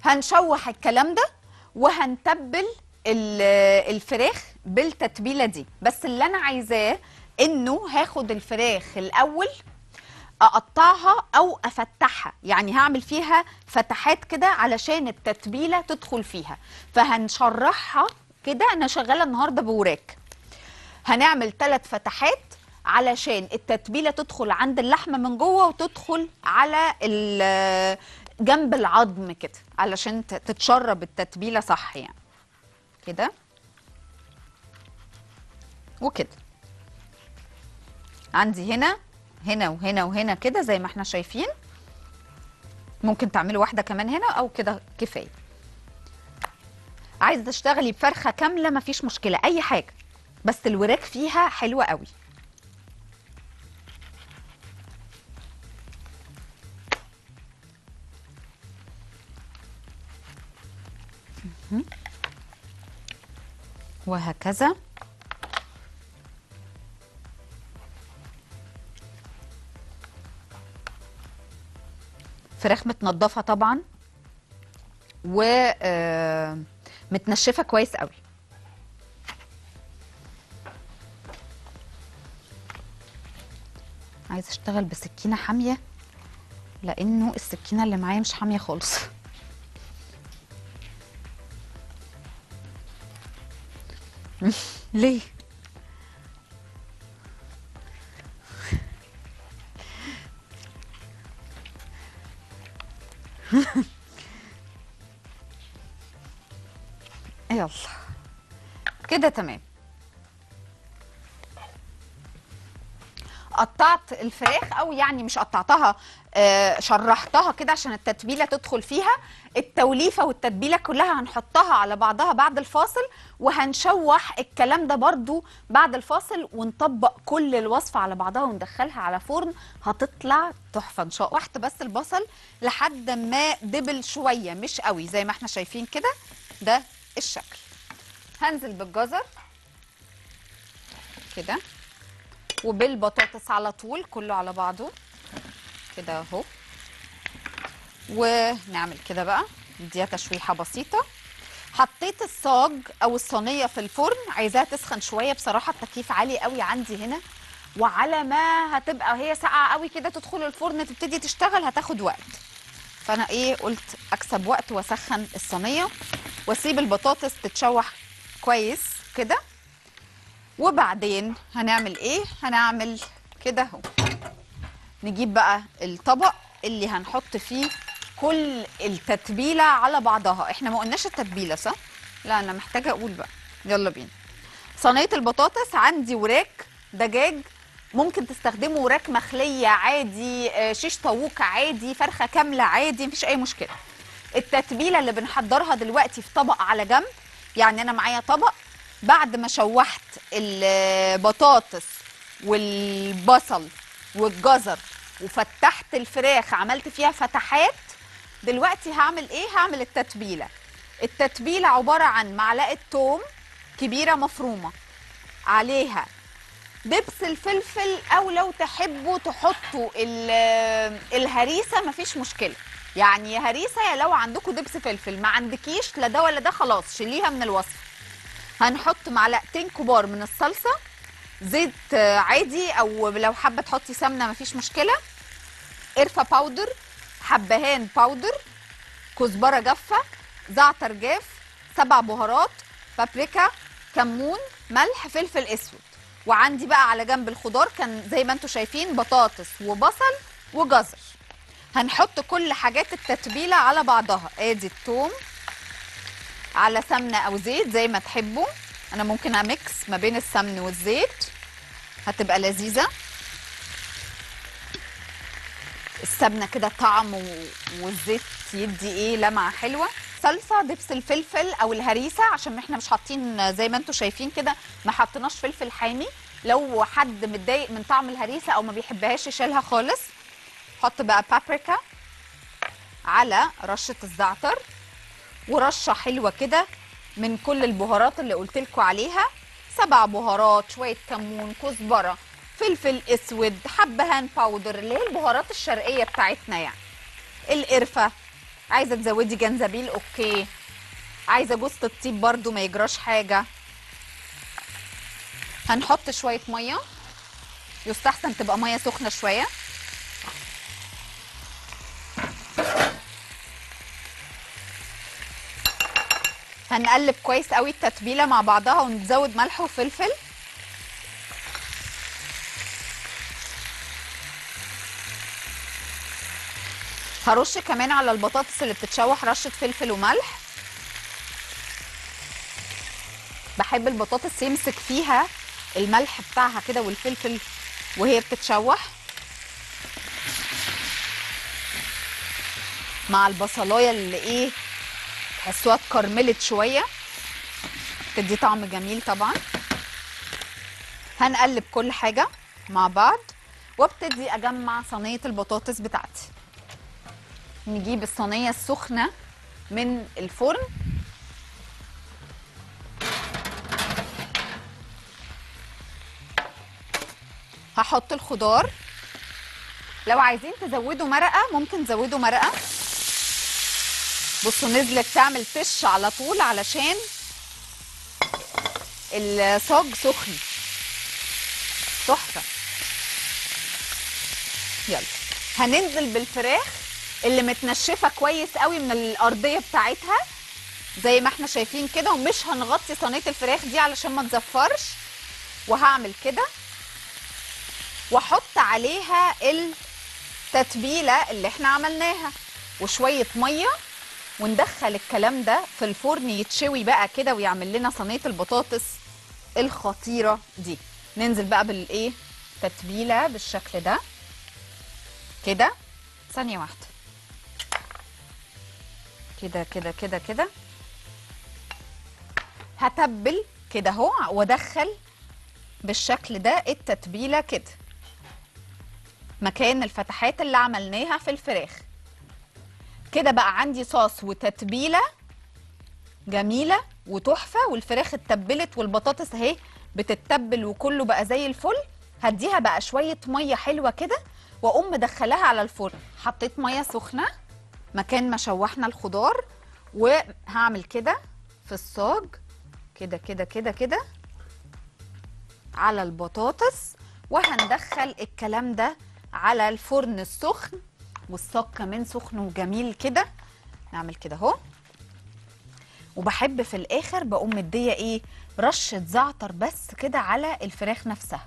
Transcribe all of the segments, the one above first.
هنشوح الكلام ده وهنتبل ال- الفراخ بالتتبيله دي بس اللي انا عايزاه انه هاخد الفراخ الاول اقطعها او افتحها يعني هعمل فيها فتحات كده علشان التتبيله تدخل فيها فهنشرحها كده انا شغاله النهارده بوراك هنعمل ثلاث فتحات علشان التتبيله تدخل عند اللحمه من جوه وتدخل على ال- جنب العظم كده علشان ت- تتشرب التتبيله صح يعني كده وكده عندي هنا هنا وهنا وهنا كده زي ما احنا شايفين ممكن تعملوا واحده كمان هنا او كده كفايه عايزه تشتغلي بفرخه كامله مفيش مشكله اي حاجه بس الوراك فيها حلوه قوي مهم. وهكذا فراخ متنضفه طبعا و آه، متنشفه كويس قوي عايزه اشتغل بسكينه حاميه لانه السكينه اللي معايا مش حاميه خالص ليه يلا كده تمام قطعت الفراخ او يعني مش قطعتها آه، شرحتها كده عشان التتبيله تدخل فيها التوليفه والتتبيله كلها هنحطها على بعضها بعد الفاصل وهنشوح الكلام ده برضو بعد الفاصل ونطبق كل الوصفه على بعضها وندخلها على فرن هتطلع تحفه ان شاء الله واحده بس البصل لحد ما دبل شويه مش قوي زي ما احنا شايفين كده ده الشكل هنزل بالجزر كده وبالبطاطس على طول كله على بعضه كده اهو ونعمل كده بقى نديها تشويحه بسيطه حطيت الصاج او الصينيه في الفرن عايزاها تسخن شويه بصراحه التكييف عالي قوي عندي هنا وعلى ما هتبقى هي ساقعه قوي كده تدخل الفرن تبتدي تشتغل هتاخد وقت فانا ايه قلت اكسب وقت واسخن الصينيه واسيب البطاطس تتشوح كويس كده وبعدين هنعمل ايه هنعمل كده اهو نجيب بقى الطبق اللي هنحط فيه كل التتبيله على بعضها احنا ما قلناش التتبيله صح لا انا محتاجه اقول بقى يلا بينا صينيه البطاطس عندي وراك دجاج ممكن تستخدموا وراك مخليه عادي آه، شيش طاووق عادي فرخه كامله عادي مفيش اي مشكله التتبيله اللي بنحضرها دلوقتي في طبق على جنب يعني انا معايا طبق بعد ما شوحت البطاطس والبصل والجزر وفتحت الفراخ عملت فيها فتحات دلوقتي هعمل ايه هعمل التتبيله التتبيله عباره عن معلقه توم كبيره مفرومه عليها دبس الفلفل او لو تحبوا تحطوا ال- الهريسه مفيش مشكله يعني يا هريسه يا لو عندكم دبس فلفل ما عندكيش لا ده ولا ده خلاص شيليها من الوصفه هنحط معلقتين كبار من الصلصه زيت آه، عادي او لو حابه تحطي سمنه مفيش مشكله قرفه باودر حبهان باودر كزبره جافه زعتر جاف سبع بهارات بابريكا كمون ملح فلفل اسود وعندي بقى على جنب الخضار كان زي ما انتم شايفين بطاطس وبصل وجزر هنحط كل حاجات التتبيله على بعضها ادي الثوم على سمنه او زيت زي ما تحبوا انا ممكن اميكس ما بين السمن والزيت هتبقى لذيذه السمنه كده طعم و- والزيت يدي ايه لمعه حلوه صلصه دبس الفلفل او الهريسه عشان احنا مش حاطين زي ما انتم شايفين كده ما حطيناش فلفل حامي لو حد متضايق من طعم الهريسه او ما بيحبهاش يشيلها خالص حط بقى بابريكا على رشه الزعتر ورشه حلوه كده من كل البهارات اللي قلت لكم عليها سبع بهارات شويه كمون كزبره فلفل اسود حبهان باودر اللي هي البهارات الشرقيه بتاعتنا يعني القرفه عايزه تزودي جنزبيل اوكي عايزه جوز الطيب برضو ما يجراش حاجه هنحط شويه ميه يستحسن تبقى ميه سخنه شويه هنقلب كويس قوي التتبيله مع بعضها ونزود ملح وفلفل هرش كمان على البطاطس اللي بتتشوح رشه فلفل وملح بحب البطاطس يمسك فيها الملح بتاعها كده والفلفل وهي بتتشوح مع البصلايه اللي ايه تحسوها اتكرملت شويه تدي طعم جميل طبعا هنقلب كل حاجه مع بعض وابتدي اجمع صينيه البطاطس بتاعتي نجيب الصينيه السخنه من الفرن هحط الخضار لو عايزين تزودوا مرقه ممكن تزودوا مرقه بصوا نزلت تعمل فش على طول علشان الصاج سخن تحفه يلا هننزل بالفراخ اللي متنشفه كويس قوي من الارضيه بتاعتها زي ما احنا شايفين كده ومش هنغطي صينيه الفراخ دي علشان ما تزفرش وهعمل كده واحط عليها التتبيله اللي احنا عملناها وشويه ميه وندخل الكلام ده في الفرن يتشوي بقى كده ويعمل لنا صينيه البطاطس الخطيره دي ننزل بقى بالايه تتبيله بالشكل ده كده ثانيه واحده كده كده كده كده هتبل كده اهو وادخل بالشكل ده التتبيله كده مكان الفتحات اللي عملناها في الفراخ كده بقى عندي صوص وتتبيله جميله وتحفه والفراخ اتبلت والبطاطس اهي بتتبل وكله بقى زي الفل هديها بقى شويه ميه حلوه كده واقوم مدخلاها على الفرن حطيت ميه سخنه مكان ما شوحنا الخضار وهعمل كده في الصاج كده كده كده كده على البطاطس وهندخل الكلام ده على الفرن السخن والصاج كمان سخن وجميل كده نعمل كده اهو وبحب في الاخر بقوم مديه ايه رشه زعتر بس كده على الفراخ نفسها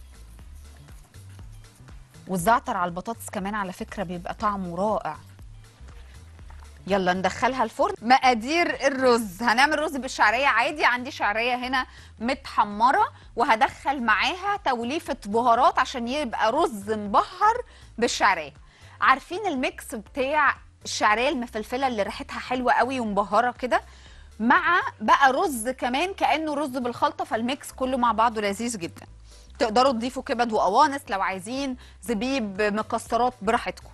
والزعتر على البطاطس كمان على فكره بيبقى طعمه رائع يلا ندخلها الفرن مقادير الرز هنعمل رز بالشعريه عادي عندي شعريه هنا متحمره وهدخل معاها توليفه بهارات عشان يبقى رز مبهر بالشعريه عارفين الميكس بتاع الشعريه المفلفله اللي ريحتها حلوه قوي ومبهره كده مع بقى رز كمان كانه رز بالخلطه فالميكس كله مع بعضه لذيذ جدا تقدروا تضيفوا كبد وقوانص لو عايزين زبيب مكسرات براحتكم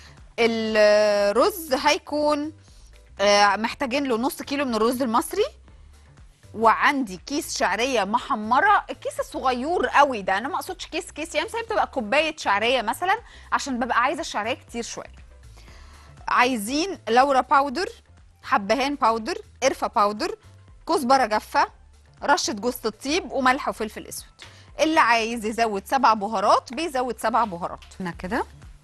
الرز هيكون آه، محتاجين له نص كيلو من الرز المصري وعندي كيس شعريه محمره الكيس الصغير قوي ده انا ما اقصدش كيس كيس يعني مثلا بتبقى كوبايه شعريه مثلا عشان ببقى عايزه الشعريه كتير شويه عايزين لورا باودر حبهان باودر قرفه باودر كزبره جافه رشه جوز الطيب وملح وفلفل اسود اللي عايز يزود سبع بهارات بيزود سبع بهارات هنا كده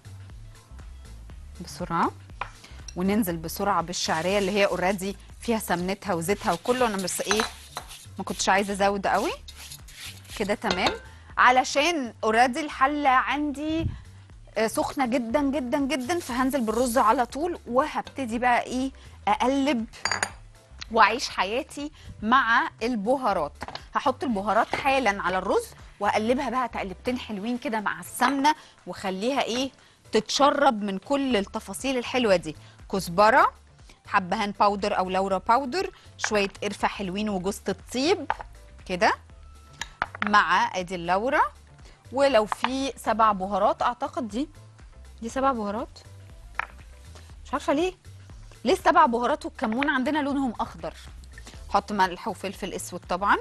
بسرعه وننزل بسرعه بالشعريه اللي هي اوريدي فيها سمنتها وزيتها وكله انا بس ايه ما كنتش عايزه ازود قوي كده تمام علشان اوريدي الحله عندي آه، سخنه جدا جدا جدا فهنزل بالرز على طول وهبتدي بقى ايه اقلب واعيش حياتي مع البهارات هحط البهارات حالا على الرز واقلبها بقى تقلبتين حلوين كده مع السمنه واخليها ايه تتشرب من كل التفاصيل الحلوه دي كزبره حبهان باودر او لورا باودر شويه قرفه حلوين وجوز الطيب كده مع ادي اللورا ولو في سبع بهارات اعتقد دي دي سبع بهارات مش عارفه ليه ليه السبع بهارات والكمون عندنا لونهم اخضر حط ملح وفلفل اسود طبعا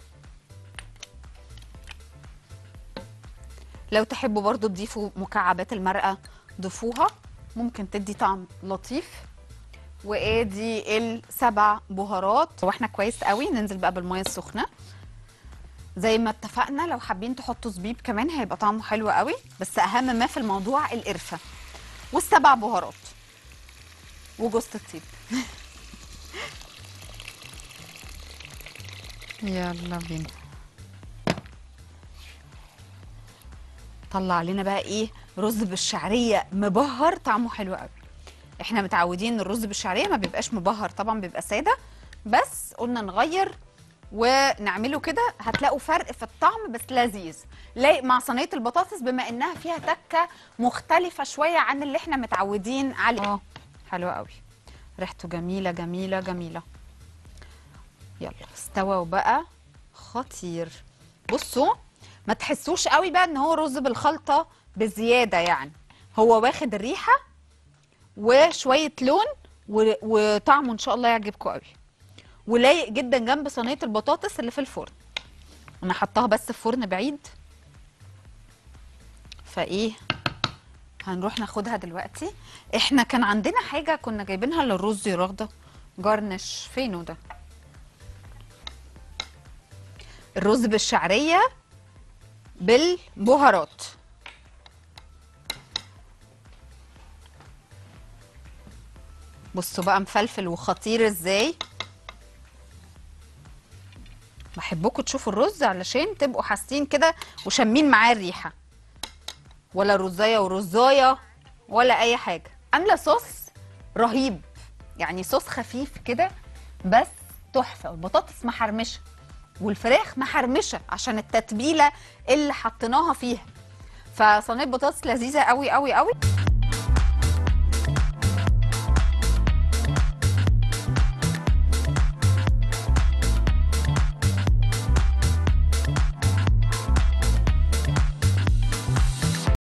لو تحبوا برضو تضيفوا مكعبات المرقه ضيفوها ممكن تدي طعم لطيف وادي السبع بهارات واحنا كويس قوي ننزل بقى بالميه السخنه زي ما اتفقنا لو حابين تحطوا زبيب كمان هيبقى طعمه حلو قوي بس اهم ما في الموضوع القرفه والسبع بهارات وجوز الطيب يلا بينا طلع لنا بقى ايه رز بالشعريه مبهر طعمه حلو قوي احنا متعودين الرز بالشعريه ما بيبقاش مبهر طبعا بيبقى ساده بس قلنا نغير ونعمله كده هتلاقوا فرق في الطعم بس لذيذ لايق مع صينيه البطاطس بما انها فيها تكه مختلفه شويه عن اللي احنا متعودين عليه اه حلو قوي ريحته جميله جميله جميله يلا استوى وبقى خطير بصوا ما تحسوش قوي بقى ان هو رز بالخلطه بزياده يعني هو واخد الريحه وشويه لون و- وطعمه ان شاء الله يعجبكم قوي ولايق جدا جنب صينيه البطاطس اللي في الفرن انا حطاها بس في فرن بعيد فايه هنروح ناخدها دلوقتي احنا كان عندنا حاجه كنا جايبينها للرز يا رغده جرنش فينه ده الرز بالشعريه بالبهارات بصوا بقى مفلفل وخطير ازاي بحبكم تشوفوا الرز علشان تبقوا حاسين كده وشامين معاه الريحه ولا رزايه ورزايه ولا اي حاجه عامله صوص رهيب يعني صوص خفيف كده بس تحفه والبطاطس محرمشه والفراخ محرمشه عشان التتبيله اللي حطيناها فيها فصينيه بطاطس لذيذه قوي قوي قوي